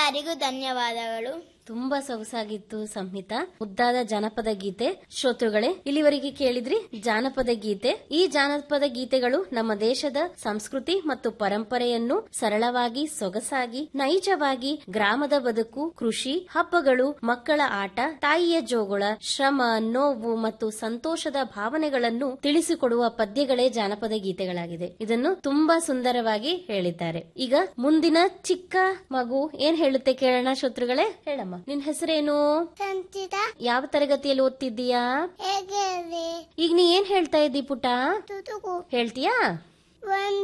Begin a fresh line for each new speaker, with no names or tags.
ಎಲ್ಲರಿಗೂ ಧನ್ಯವಾದಗಳು
ತುಂಬಾ ಸೊಗಸಾಗಿತ್ತು ಸಂಹಿತ ಮುದ್ದಾದ ಜಾನಪದ ಗೀತೆ ಶ್ರೋತೃಗಳೇ ಇಲ್ಲಿವರೆಗೆ ಕೇಳಿದ್ರಿ ಜಾನಪದ ಗೀತೆ ಈ ಜಾನಪದ ಗೀತೆಗಳು ನಮ್ಮ ದೇಶದ ಸಂಸ್ಕೃತಿ ಮತ್ತು ಪರಂಪರೆಯನ್ನು ಸರಳವಾಗಿ ಸೊಗಸಾಗಿ ನೈಜವಾಗಿ ಗ್ರಾಮದ ಬದುಕು ಕೃಷಿ ಹಬ್ಬಗಳು ಮಕ್ಕಳ ಆಟ ತಾಯಿಯ ಜೋಗುಳ ಶ್ರಮ ನೋವು ಮತ್ತು ಸಂತೋಷದ ಭಾವನೆಗಳನ್ನು ತಿಳಿಸಿಕೊಡುವ ಪದ್ಯಗಳೇ ಜಾನಪದ ಗೀತೆಗಳಾಗಿದೆ ಇದನ್ನು ತುಂಬಾ ಸುಂದರವಾಗಿ ಹೇಳಿದ್ದಾರೆ ಈಗ ಮುಂದಿನ ಚಿಕ್ಕ ಮಗು ಏನ್ ಹೇಳುತ್ತೆ ಕೇಳೋಣ ಶ್ರೋತೃಗಳೇ ಹೇಳಮ್ಮ ನಿನ್ ಹೆಸರೇನು
ಸಂಚಿತ
ಯಾವ ತರಗತಿಯಲ್ಲಿ ಓದ್ತಿದ್ದೀಯಾ
ಹೇಗೆ
ಈಗ ನೀ ಏನ್ ಹೇಳ್ತಾ ಇದ್ದಿ ಪುಟ
ತುತುಕು
ಹೇಳ್ತೀಯಾ
ಒಂದು